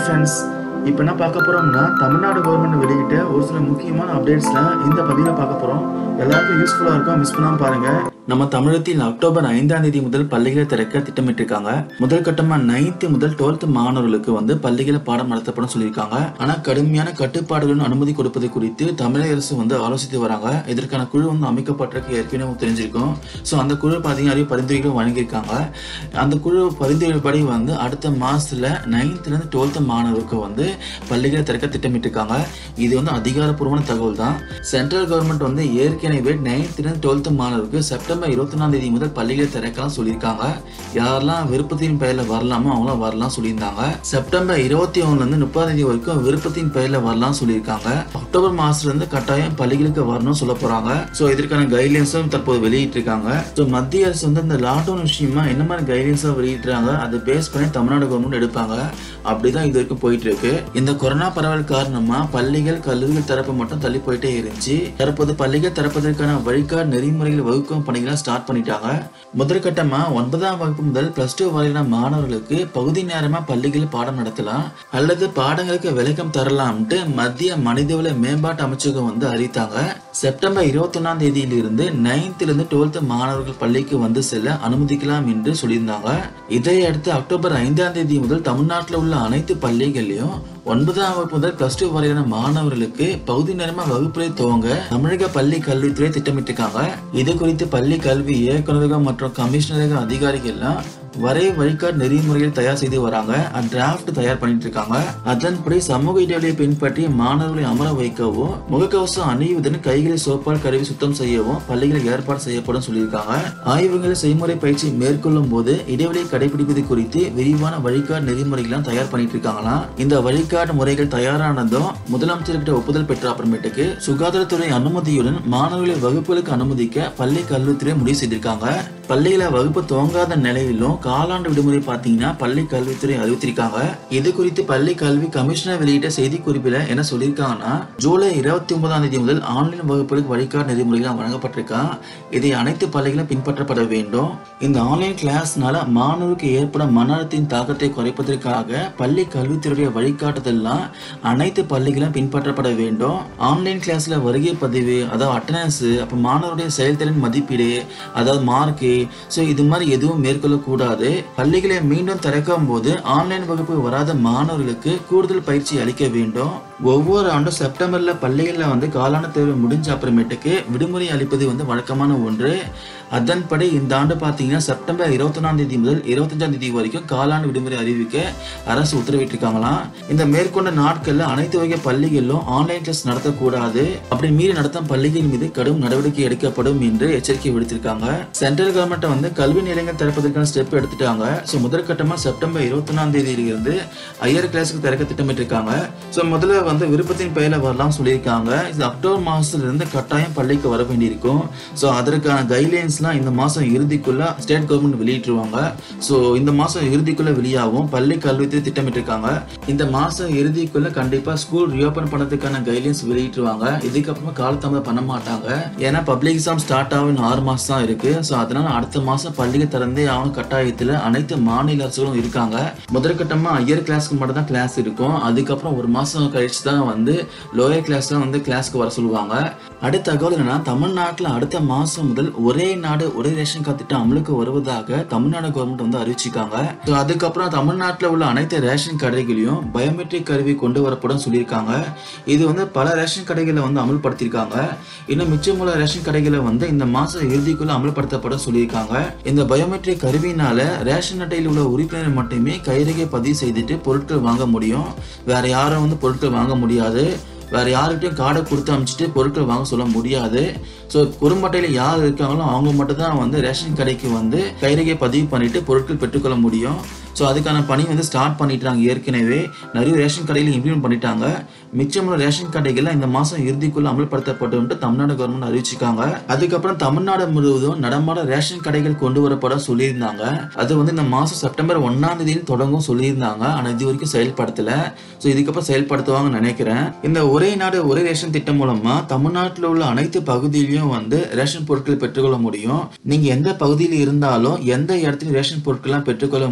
friends இப்போ என்ன பார்க்க போறோம்னா தமிழ்நாடு கவர்மெண்ட் வெளியிட்ட ஒரு சில முக்கியமான அப்டேட்ஸ்லாம் இந்த பதிவில் பார்க்க போறோம் எல்லாருக்கும் யூஸ்ஃபுல்லாக இருக்கும் மிஸ் பண்ணாம பாருங்க நம்ம தமிழகத்தில் அக்டோபர் ஐந்தாம் தேதி முதல் பள்ளிகளை திறக்க திட்டமிட்டிருக்காங்க முதல் கட்டமா நைன்த் முதல் டுவெல்த் மாணவர்களுக்கு வந்து பள்ளிகளை பாடம் நடத்தப்படும் சொல்லியிருக்காங்க ஆனா கடுமையான கட்டுப்பாடுகளுடன் அனுமதி கொடுப்பது குறித்து தமிழக அரசு வந்து ஆலோசித்து வராங்க இதற்கான குழு வந்து அமைக்கப்பட்டிருக்கு ஏற்கனவே உங்களுக்கு தெரிஞ்சிருக்கும் ஸோ அந்த குழு பார்த்தீங்கன்னா நிறைய பரிந்துரைகள் வழங்கியிருக்காங்க அந்த குழு பரிந்துரைப்படி வந்து அடுத்த மாசத்துல நைன்த்ல இருந்து டுவெல்த் மாணவருக்கு வந்து பள்ளிகளை திறக்க திட்டமிட்டிருக்காங்க இது வந்து அதிகாரப்பூர்வமான தகவல் தான் சென்ட்ரல் கவர்மெண்ட் வந்து ஏற்கனவே நைன்த்ல இருந்து டுவெல்த் மாணவருக்கு செப்டம்பர் இருபத்தி ஒன்றாம் தேதி முதல் பள்ளிகளை திறக்கலாம் சொல்லியிருக்காங்க யாரெல்லாம் விருப்பத்தின் பெயர்ல வரலாமோ அவங்களாம் வரலாம் சொல்லியிருந்தாங்க செப்டம்பர் இருபத்தி ஒண்ணுல இருந்து முப்பதாம் தேதி வரைக்கும் விருப்பத்தின் பெயர்ல வரலாம் சொல்லியிருக்காங்க அக்டோபர் மாசத்துல இருந்து கட்டாயம் பள்ளிகளுக்கு வரணும் சொல்ல போறாங்க ஸோ இதற்கான கைட்லைன்ஸும் தற்போது வெளியிட்டிருக்காங்க ஸோ மத்திய அரசு வந்து இந்த லாக்டவுன் விஷயமா என்ன மாதிரி கைட்லைன்ஸாக வெளியிட்டுறாங்க அதை பேஸ் பண்ணி தமிழ்நாடு கவர்மெண்ட் எடுப்பாங்க அப்படிதான் இது வரைக்கும் போயிட்டு இருக்கு இந்த கொரோனா பரவல் காரணமா பள்ளிகள் கல்லூரிகள் திறப்பு மட்டும் தள்ளி போயிட்டே இருந்துச்சு தற்போது பள்ளிகள் திறப்பதற்கான வழிகாட்டு நெறிமுறைகள் வகுக்கும் பணிகளை ஸ்டார்ட் பண்ணிட்டாங்க முதற்கட்டமா ஒன்பதாம் வகுப்பு முதல் பிளஸ் டூ வரையிலான மாணவர்களுக்கு பகுதி நேரமா பள்ளிகள் பாடம் நடத்தலாம் அல்லது பாடங்களுக்கு விளக்கம் தரலாம்ட்டு மத்திய மனிதவள மேம்பாட்டு அமைச்சகம் வந்து அறிவித்தாங்க செப்டம்பர் இருபத்தி ஒன்னாம் தேதியிலிருந்து நைன்த்ல இருந்து டுவெல்த் மாணவர்கள் பள்ளிக்கு வந்து செல்ல அனுமதிக்கலாம் என்று சொல்லியிருந்தாங்க இதையடுத்து அக்டோபர் ஐந்தாம் தேதி முதல் தமிழ்நாட்டில் உள்ள அனைத்து பள்ளிகள்லயும் ஒன்பதாம் வகுப்பு முதல் பிளஸ் டூ வரையிலான மாணவர்களுக்கு பகுதி நேரமா வகுப்புரை துவங்க தமிழக பள்ளி கல்வித்துறை திட்டமிட்டிருக்காங்க இது குறித்து பள்ளி கல்வி இயக்குநரகம் மற்றும் கமிஷனரக அதிகாரிகள்லாம் வரை வழிகாட்டு நெறிமுறைகள் தயார் செய்து வராங்க டிராஃப்ட் தயார் பண்ணிட்டு இருக்காங்க அதன்படி சமூக இடைவெளியை பின்பற்றி மாணவர்களை அமர வைக்கவும் முகக்கவசம் அணிவதுடன் கைகளை சோப்பால் கழுவி சுத்தம் செய்யவும் பள்ளிகளில் ஏற்பாடு செய்யப்படும் சொல்லியிருக்காங்க ஆய்வுகளை செய்முறை பயிற்சி மேற்கொள்ளும் போது இடைவெளியை கடைபிடிப்பது குறித்து விரிவான வழிகாட்டு நெறிமுறைகள்லாம் தயார் பண்ணிட்டு இருக்காங்களாம் இந்த வழிகாட்டு முறைகள் தயாரானதும் முதலமைச்சர்கிட்ட ஒப்புதல் பெற்ற அப்புறமேட்டுக்கு சுகாதாரத்துறை அனுமதியுடன் மாணவர்களை வகுப்புகளுக்கு அனுமதிக்க பள்ளி கல்வித்துறை முடிவு செய்திருக்காங்க பள்ளியில வகுப்பு துவங்காத நிலையிலும் காலாண்டு விடுமுறை பார்த்தீங்கன்னா பள்ளி கல்வித்துறை அறிவித்திருக்காங்க இது குறித்து பள்ளி கல்வி கமிஷனர் வெளியிட்ட செய்தி குறிப்பில் என்ன சொல்லியிருக்காங்கன்னா ஜூலை இருபத்தி ஒன்பதாம் தேதி முதல் ஆன்லைன் வகுப்புகளுக்கு வழிகாட்டு நெறிமுறைகள் வழங்கப்பட்டிருக்கா இதை அனைத்து பள்ளிகளும் பின்பற்றப்பட வேண்டும் இந்த ஆன்லைன் கிளாஸ்னால மாணவருக்கு ஏற்படும் மன அழுத்தத்தின் தாக்கத்தை குறைப்பதற்காக பள்ளி கல்வித்துறையுடைய வழிகாட்டுதல்லாம் அனைத்து பள்ளிகளும் பின்பற்றப்பட வேண்டும் ஆன்லைன் கிளாஸ்ல வருகை பதிவு அதாவது அட்டனன்ஸ் அப்போ மாணவருடைய செயல்திறன் மதிப்பீடு அதாவது மார்க்கு ஸோ இது மாதிரி எதுவும் மேற்கொள்ளக்கூடாது பள்ளிகளை மீண்டும் திறக்கும் போது ஆன்லைன் வகுப்பு வராத மாணவர்களுக்கு கூடுதல் பயிற்சி அளிக்க வேண்டும் ஒவ்வொரு ஆண்டும் செப்டம்பர்ல பள்ளிகளில் வந்து காலாண்டு தேர்வு முடிஞ்ச அப்புறமேட்டுக்கு விடுமுறை அளிப்பது வந்து வழக்கமான ஒன்று அதன்படி இந்த ஆண்டு பார்த்தீங்கன்னா செப்டம்பர் இருபத்தொன்னாம் தேதி முதல் இருபத்தஞ்சாம் தேதி வரைக்கும் காலாண்டு விடுமுறை அறிவிக்க அரசு உத்தரவிட்டிருக்காங்களாம் இந்த மேற்கொண்ட நாட்கள்ல அனைத்து வகை பள்ளிகளிலும் ஆன்லைன் கிளாஸ் நடத்தக்கூடாது அப்படி மீறி நடத்தும் பள்ளிகள் மீது கடும் நடவடிக்கை எடுக்கப்படும் என்று எச்சரிக்கை விடுத்திருக்காங்க சென்ட்ரல் கவர்மெண்ட் வந்து கல்வி நிலையங்கள் திறப்பதற்கான ஸ்டெப் எடுத்துட்டாங்க ஸோ முதற்கட்டமா செப்டம்பர் இருபத்தொன்னாம் தேதியிலிருந்து ஹையர் கிளாஸுக்கு திறக்க திட்டமிட்டிருக்காங்க ஸோ முதல்ல வந்து விருப்பத்தின் பெயர்ல வரலாம் சொல்லியிருக்காங்க இது அக்டோபர் மாசத்துல இருந்து கட்டாயம் பள்ளிக்கு வர வேண்டியிருக்கும் ஸோ அதற்கான கைட்லைன்ஸ்லாம் இந்த மாசம் இறுதிக்குள்ள ஸ்டேட் கவர்மெண்ட் வெளியிட்டுருவாங்க ஸோ இந்த மாசம் இறுதிக்குள்ள வெளியாகும் பள்ளி கல்வித்துறை திட்டமிட்டிருக்காங்க இந்த மாசம் இறுதிக்குள்ள கண்டிப்பா ஸ்கூல் ரீஓபன் பண்ணதுக்கான கைட்லைன்ஸ் வெளியிட்டுருவாங்க இதுக்கப்புறமா காலதாமதம் பண்ண மாட்டாங்க ஏன்னா பப்ளிக் எக்ஸாம் ஸ்டார்ட் ஆகும் இன்னும் ஆறு மாசம் தான் இருக்கு ஸோ அதனால அடுத்த மாசம் பள்ளியை திறந்தே ஆகும் கட்டாயத்தில் அனைத்து மாநில அரசுகளும் இருக்காங்க முதற்கட்டமா ஹையர் கிளாஸ்க்கு மட்டும் தான் கிளாஸ் இருக்கும் அதுக்கப்புறம் ஒரு மாசம் கழிச்சு தான் வந்து லோயர் கிளாஸ் தான் வந்து கிளாஸ்க்கு வர சொல்லுவாங்க அடுத்த தகவல் என்னன்னா தமிழ்நாட்டில் அடுத்த மாசம் முதல் ஒரே நாடு ஒரே ரேஷன் கார்டு திட்டம் அமலுக்கு வருவதாக தமிழ்நாடு கவர்மெண்ட் வந்து அறிவிச்சிருக்காங்க ஸோ அதுக்கப்புறம் தமிழ்நாட்டில் உள்ள அனைத்து ரேஷன் கடைகளையும் பயோமெட்ரிக் கருவி கொண்டு வரப்படும் சொல்லியிருக்காங்க இது வந்து பல ரேஷன் கடைகளை வந்து அமல்படுத்தியிருக்காங்க இன்னும் மிச்சமுள்ள ரேஷன் கடைகளை வந்து இந்த மாசம் இறுதிக்குள்ள அமல்படுத்தப்படும் சொல்லியிருக்காங்க இந்த பயோமெட்ரிக் கருவினால ரேஷன் அட்டையில் உள்ள உறுப்பினர் மட்டுமே கைரேகை பதிவு செய்துட்டு பொருட்கள் வாங்க முடியும் வேற யாரும் வந்து பொருட்கள் வாங்க முடியாது வேற யாருக்கிட்டையும் கார்டை கொடுத்து அனுப்பிச்சிட்டு பொருட்கள் வாங்க சொல்ல முடியாது ஸோ குறும்பட்டையில் யார் இருக்காங்களோ அவங்க மட்டும் தான் வந்து ரேஷன் கடைக்கு வந்து கைரேகை பதிவு பண்ணிட்டு பொருட்கள் பெற்றுக்கொள்ள முடியும் ஸோ அதுக்கான பணி வந்து ஸ்டார்ட் பண்ணிட்டாங்க ஏற்கனவே நிறைய ரேஷன் கடையில் இம்ப்ளிமெண்ட் பண்ணிட்டாங்க மிச்சமுள்ள ரேஷன் கடைகள்லாம் இந்த மாதம் இறுதிக்குள்ள அமல்படுத்தப்படும் தமிழ்நாடு கவர்மெண்ட் அறிவிச்சிருக்காங்க அதுக்கப்புறம் தமிழ்நாடு முழுவதும் நடமாட ரேஷன் கடைகள் கொண்டு வரப்பட சொல்லியிருந்தாங்க அது வந்து இந்த மாதம் செப்டம்பர் ஒன்னாம் தேதியில் தொடங்கும் சொல்லியிருந்தாங்க ஆனால் இது வரைக்கும் செயல்படுத்தல ஸோ இதுக்கப்புறம் செயல்படுத்துவாங்கன்னு நினைக்கிறேன் இந்த ஒரே நாடு ஒரே ரேஷன் திட்டம் மூலமா தமிழ்நாட்டில் உள்ள அனைத்து பகுதியிலையும் வந்து ரேஷன் பொருட்கள் பெற்றுக்கொள்ள முடியும் நீங்க எந்த பகுதியில் இருந்தாலும் எந்த இடத்துலையும் ரேஷன் பொருட்கள்லாம் பெற்றுக்கொள்ள முடியும்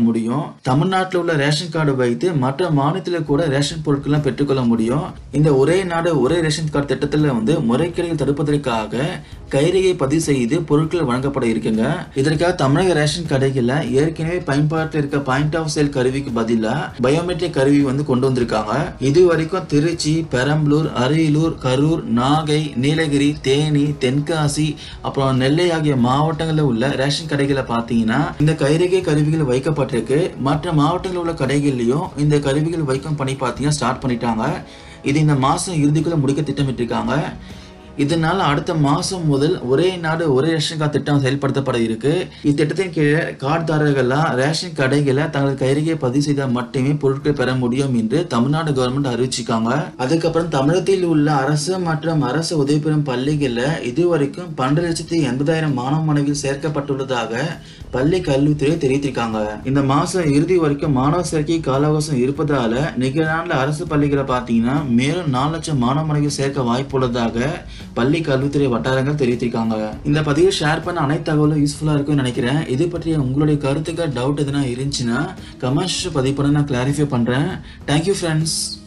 தமிழ்நாட்டில் உள்ள ரேஷன் கார்டு வைத்து மற்ற மாநிலத்தில் கூட ரேஷன் பொருட்கள்லாம் பெற்றுக்கொள்ள முடியும் இந்த ஒரே நாடு ஒரே ரேஷன் கார்டு திட்டத்தில் வந்து முறைகேடுகள் தடுப்பதற்காக கைரேகை பதிவு செய்து பொருட்கள் வழங்கப்பட இருக்குங்க இதற்காக தமிழக ரேஷன் கடைகளில் ஏற்கனவே பயன்பாட்டில் இருக்க பாயிண்ட் ஆஃப் சேல் கருவிக்கு பதிலாக பயோமெட்ரிக் கருவி வந்து கொண்டு வந்திருக்காங்க இது வரைக்கும் திருச்சி பெரம்பலூர் அரியலூர் கரூர் நாகை நீலகிரி தேனி தென்காசி அப்புறம் நெல்லை ஆகிய மாவட்டங்களில் உள்ள ரேஷன் கடைகளை பார்த்தீங்கன்னா இந்த கைரேகை கருவிகள் வைக்கப்பட்டிருக்கு மற்ற மாவட்டங்களில் உள்ள கடைகள்லையும் இந்த கருவிகள் வைக்கும் பணி பார்த்தீங்கன்னா ஸ்டார்ட் பண்ணிட்டாங்க இது இந்த மாதம் இறுதிக்குள்ள முடிக்க திட்டமிட்டிருக்காங்க இதனால அடுத்த மாசம் முதல் ஒரே நாடு ஒரே ரேஷன் கார்டு திட்டம் செயல்படுத்தப்பட இருக்கு இத்திட்டத்தின் கீழே கார்டுதாரர்கள்லாம் ரேஷன் கடைகளை தங்களது கைரேகையை பதிவு செய்தால் மட்டுமே பொருட்கள் பெற முடியும் என்று தமிழ்நாடு கவர்மெண்ட் அறிவிச்சிருக்காங்க அதுக்கப்புறம் தமிழகத்தில் உள்ள அரசு மற்றும் அரசு உதவி பெறும் பள்ளிகளில் இதுவரைக்கும் பன்னெண்டு லட்சத்தி எண்பதாயிரம் மாணவ மாணவிகள் சேர்க்கப்பட்டுள்ளதாக பள்ளி கல்வித்துறை தெரிவித்திருக்காங்க இந்த மாசம் இறுதி வரைக்கும் மாணவ சேர்க்கை கால அவகாசம் இருப்பதால நிகழாண்டுல அரசு பள்ளிகளை பார்த்தீங்கன்னா மேலும் நாலு லட்சம் மாணவ மாணவிகள் சேர்க்க வாய்ப்புள்ளதாக பள்ளி கல்வித்துறை வட்டாரங்கள் தெரிவித்திருக்காங்க இந்த பதிவை ஷேர் பண்ண அனைத்து தகவலும் யூஸ்ஃபுல்லா இருக்கும்னு நினைக்கிறேன் இது பற்றிய உங்களுடைய கருத்துக்கள் டவுட் எதுனா இருந்துச்சுன்னா கமெண்ட்ஸ் பதிவு பண்ண நான் கிளாரிஃபை பண்றேன் தேங்க்யூ ஃப்ரெண்ட்ஸ்